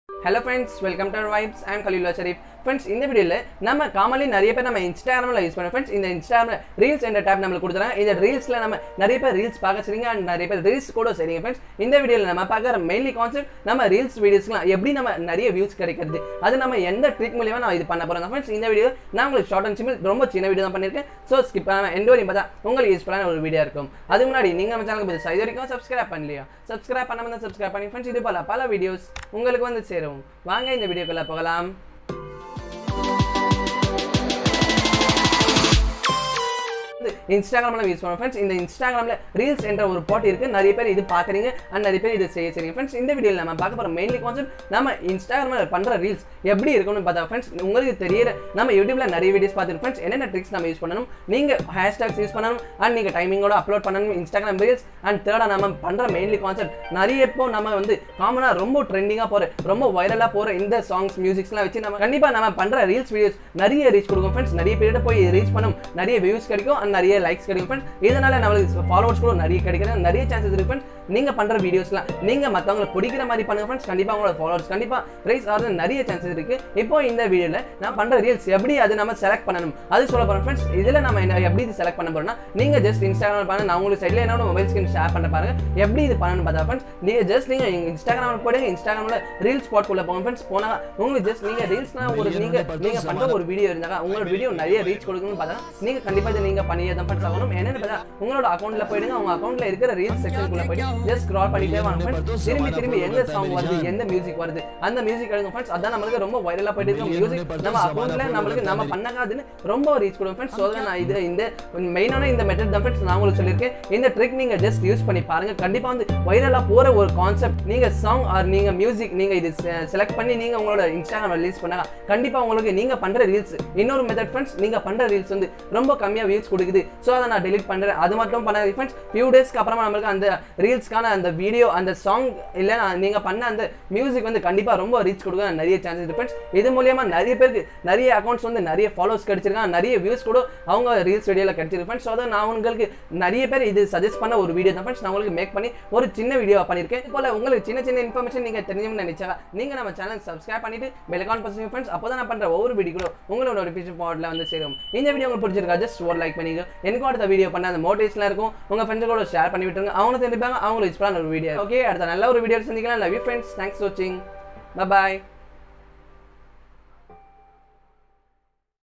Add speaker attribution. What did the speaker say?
Speaker 1: hello friends welcome to vibes I'm Khaleela Shareef friends இந்த வீடியோவில் நம்ம காமலி நிறைய பேர் நம்ம இன்ஸ்டாகிராமில் யூஸ் பண்ணுறோம் ஃப்ரெண்ட்ஸ் இந்த இன்ஸ்டாகிராமில் ரீல்ஸ் என்ற டேப் நம்மளுக்கு கொடுத்துறாங்க இந்த ரீல்ஸில் நம்ம நிறைய பேர் ரீல்ஸ் பார்க்க சரிங்க அண்ட் நிறைய பேர் ரீல்ஸ் கூட சரிங்க ஃப்ரெண்ட்ஸ் இந்த வீடியோவில் நம்ம பார்க்குற மெயின்லி கான்செப்ட் நம்ம ரீல்ஸ் வீடியோஸ்லாம் எப்படி நம்ம நிறைய வியூஸ் கிடைக்கிறது அது நம்ம எந்த ட்ரிக் மூலியமாக நான் இது பண்ண போகிறோம் ஃப்ரெண்ட்ஸ் இந்த வீடியோ நான் உங்களுக்கு ஷார்ட் அண்ட் சிம்பிள் ரொம்ப சின்ன வீடியோ தான் பண்ணியிருக்கேன் ஸோ ஸ்கிப் பண்ணாம எந்த வரையும் பார்த்தா உங்களுக்கு யூஸ்ஃபுல்லான ஒரு வீடியோ இருக்கும் அதுக்கு முன்னாடி நீங்கள் நம்ம சேனலுக்கு புதுசாக இது வரைக்கும் சப்ஸ்கிரைப் பண்ணலையா சப்ஸ்கிரைப் பண்ணாமல் தான் சப்ஸ்கிரைப் பண்ணி ஃப்ரெண்ட்ஸ் இது போல பல வீடியோஸ் உங்களுக்கு வந்து சேரும் வாங்க இந்த வீடியோக்குள்ள போகலாம் இன்ஸ்டாகிராமில் யூஸ் பண்ணுவோம் ஃப்ரெண்ட்ஸ் இந்த இன்ஸ்டாகிராமில் ரீல்ஸ் என்ற ஒரு போட்டி இருக்குது நிறைய பேர் இது பார்க்குறீங்க அண்ட் நிறைய பேர் இது செய்ய சரிங்க ஃப்ரெண்ட்ஸ் இந்த வீடியோவில் நம்ம பார்க்க போகிற மெயின்லி கான்செப்ட் நம்ம இன்ஸ்டாகிராமில் பண்ணுற ரீல்ஸ் எப்படி இருக்கும்னு பார்த்தா ஃப்ரெண்ட்ஸ் உங்களுக்கு தெரியற நம்ம யூடியூப்ல நிறைய வீடியோஸ் பார்த்துட்டு ஃப்ரெண்ட்ஸ் என்னென்ன ட்ரிக்ஸ் நம்ம யூஸ் பண்ணணும் நீங்கள் ஹேஷ்டாக்ஸ் யூஸ் பண்ணணும் அண்ட் நீங்கள் டைமிங்கோட அப்லோட் பண்ணணும் இன்ஸ்டாகிராம் ரீல்ஸ் அண்ட் தேர்டாக நம்ம பண்ணுற மெயின்லி கான்செப்ட் நிறைய இப்போ நம்ம வந்து காமனாக ரொம்ப ட்ரெண்டிங்காக போகிற ரொம்ப வைரலாக போகிற இந்த சாங்ஸ் மியூசிக்ஸ்லாம் வச்சு நம்ம கண்டிப்பாக நம்ம பண்ணுற ரீல்ஸ் வீடியோஸ் நிறைய ரீச் கொடுக்கும் ஃப்ரெண்ட்ஸ் நிறைய பேர்கிட்ட போய் ரீச் பண்ணும் நிறைய வியூஸ் கிடைக்கும் அண்ட் நிறைய லைக்ஸ் கிடைக்கும் ஃப்ரெண்ட்ஸ் இதனால நம்மளுக்கு ஃபாலோவர்ஸ் கூட நிறைய கிடைக்கிறது நிறைய சான்சஸ் இருக்கு ஃப்ரெண்ட்ஸ் நீங்க பண்ற வீடியோஸ்லாம் நீங்க மத்தவங்களை பிடிக்கிற மாதிரி பண்ணுங்க ஃப்ரெண்ட்ஸ் கண்டிப்பா உங்களோட ஃபாலோவர்ஸ் கண்டிப்பா ரைஸ் ஆகிறது நிறைய சான்சஸ் இருக்கு இப்போ இந்த வீடியோல நான் பண்ற ரீல்ஸ் எப்படி அது நம்ம செலக்ட் பண்ணணும் அது சொல்ல போறேன் ஃப்ரெண்ட்ஸ் இதுல நம்ம என்ன எப்படி இது செலக்ட் பண்ண போறோம்னா நீங்க ஜஸ்ட் இன்ஸ்டாகிராம் பண்ண நான் உங்களுக்கு சைட்ல என்னோட மொபைல் ஸ்கிரீன் ஷேர் பண்ண பாருங்க எப்படி இது பண்ணணும் பார்த்தா ஃப்ரெண்ட்ஸ் நீங்க ஜஸ்ட் நீங்க இன்ஸ்டாகிராம்ல போயிட்டு இன்ஸ்டாகிராம்ல ரீல்ஸ் ஸ்பாட் குள்ள போங்க ஃப்ரெண்ட்ஸ் போனா உங்களுக்கு ஜஸ்ட் நீங்க ரீல்ஸ்னா ஒரு நீங்க நீங்க பண்ற ஒரு வீடியோ இருந்தாங்க உங்களோட வீடியோ நிறைய ரீச் கொடுக்கணும்னு பார்த்தா நீங்க கண்டிப்பா இதை நீங்க பண்ணியே தான் ஃப்ரெண்ட்ஸ் ஆகணும் என்னன்னு பார்த்தா உங்களோட அக்கௌண்ட்ல போயிடுங்க உங்க அக்கௌண்ட்ல இருக்கிற ரீல்ஸ் செக்ஷனுக்குள்ள போயிட்டு ஜஸ்ட் ஸ்க்ரால் பண்ணிட்டே வாங்க ஃப்ரெண்ட்ஸ் திரும்பி திரும்பி எந்த சாங் வருது எந்த மியூசிக் வருது அந்த மியூசிக் எடுங்க ஃப்ரெண்ட்ஸ் அதான் நம்மளுக்கு ரொம்ப வைரலா போயிட்டு இருக்க மியூசிக் நம்ம அக்கௌண்ட்ல நம்மளுக்கு நம்ம பண்ணாதுன்னு ரொம்ப ரீச் கொடுக்கும் ஃப்ரெண்ட்ஸ் ஸோ நான் இது இந்த மெயினான இந்த மெத்தட் தான் ஃப்ரெண்ட்ஸ் நான் உங்களுக்கு சொல்லியிருக்கேன் இந்த ட்ரிக் நீங்க ஜஸ்ட் யூஸ் பண்ணி பாருங்க கண்டிப்பா வந்து வைரலா போற ஒரு கான்செப்ட் நீங்க சாங் ஆர் நீங்க மியூசிக் நீங்க இது செலக்ட் பண்ணி நீங்க உங்களோட இன்ஸ்டாகிராம் ரிலீஸ் பண்ணாங்க கண்டிப்பா உங்களுக்கு நீங்க பண்ற ரீல்ஸ் இன்னொரு மெத்தட் ஃப்ரெண்ட்ஸ் நீங்க பண்ற ரீல்ஸ் வந்து ரொம்ப கம்மியா வியூஸ் கொடுக்குது ஸோ அதை நான் டெலிட் பண்றேன் அது மட்டும் பண்ணாது ஃப்ரெண்ட்ஸ் ஃபியூ டேஸ்க்கு அப்புறமா நம்மளுக்கு அந்த ரீல்ஸ்க்கான அந்த வீடியோ அந்த சாங் இல்லை நீங்க பண்ண அந்த மியூசிக் வந்து கண்டிப்பா ரொம்ப ரீச் கொடுக்க நிறைய சான்சஸ் இருக்கு ஃப்ரெண்ட்ஸ் இது மூலியமா நிறைய பேருக்கு நிறைய அக்கௌண்ட்ஸ் வந்து நிறைய ஃபாலோஸ் கிடைச்சிருக்காங்க நிறைய வியூஸ் கூட அவங்க ரீல்ஸ் வீடியோல கிடைச்சிருக்கு ஃப்ரெண்ட்ஸ் ஸோ நான் உங்களுக்கு நிறைய பேர் இது சஜஸ்ட் பண்ண ஒரு வீடியோ தான் ஃப்ரெண்ட்ஸ் நான் உங்களுக்கு மேக் பண்ணி ஒரு சின்ன வீடியோ பண்ணியிருக்கேன் இது போல உங்களுக்கு சின்ன சின்ன இன்ஃபர்மேஷன் நீங்க தெரிஞ்சணும்னு நினைச்சா நீங்க நம்ம சேனல் சப்ஸ்கிரைப் பண்ணிட்டு பெலகான் பசங்க ஃப்ரெண்ட்ஸ் அப்போ தான் நான் பண்ற ஒவ்வொரு வீடியோ உங்களோட நோட்டிஃபிகேஷன் பாட்ல வந்து சேரும் இந்த வீடியோ உங்களுக்கு பிடிச்சிருக்கா ஜஸ்ட் ஒரு லைக் பண்ணிங்க எனக்கு அடுத்த வீடியோ பண்ண அந்த மோட்டிவேஷன்லாம் இருக்கும் உங்க ஃப்ரெண்ட்ஸ் கூட ஷேர் பண்ணி விட்டுருங்க அவங்க தெரிஞ்சுப்பாங்க அவங்களுக்கு யூஸ்ஃபுல்லான ஒரு வீடியோ ஓகே அடுத்த நல்ல ஒரு வீடியோ சந்திக்கலாம் லவ் யூ ஃப்ரெண்ட்ஸ் தேங்க்ஸ் வாட்சிங் பாய்